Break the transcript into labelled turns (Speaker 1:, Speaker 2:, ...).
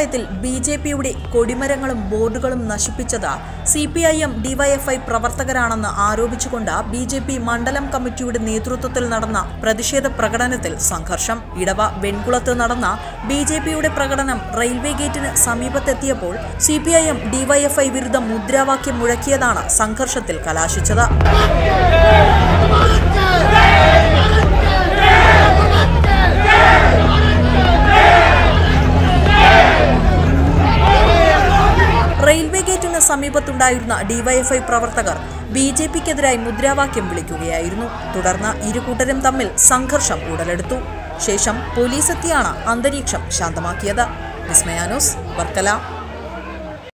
Speaker 1: ഗ്രാമപഞ്ചായത്തിൽ B J പിയുടെ കൊടിമരങ്ങളും ബോർഡുകളും നശിപ്പിച്ചത് C P I M DYFI പ്രവർത്തകരാണെന്ന് ആരോപിച്ചുകൊണ്ട് ബി ജെ പി മണ്ഡലം കമ്മിറ്റിയുടെ നേതൃത്വത്തിൽ നടന്ന പ്രതിഷേധ പ്രകടനത്തിൽ സംഘർഷം ഇടവ വെൺകുളത്ത് നടന്ന ബി ജെ പിയുടെ പ്രകടനം റെയിൽവേ ഗേറ്റിന് സമീപത്തെത്തിയപ്പോൾ C P I M DYFI വിരുദ്ധ മുദ്രാവാക്യം മുഴക്കിയതാണ് സംഘർഷത്തിൽ കലാശിച്ചത് റെയിൽവേ ഗേറ്റിന് സമീപത്തുണ്ടായിരുന്ന ഡിവൈഎഫ്ഐ പ്രവർത്തകർ ബി ജെ പിക്കെതിരായി മുദ്രാവാക്യം വിളിക്കുകയായിരുന്നു തുടർന്ന് ഇരുകൂട്ടരും തമ്മിൽ സംഘർഷം ഉടലെടുത്തു ശേഷം പോലീസെത്തിയാണ് അന്തരീക്ഷം ശാന്തമാക്കിയത് വിസ്മയാനോസ് വർക്കല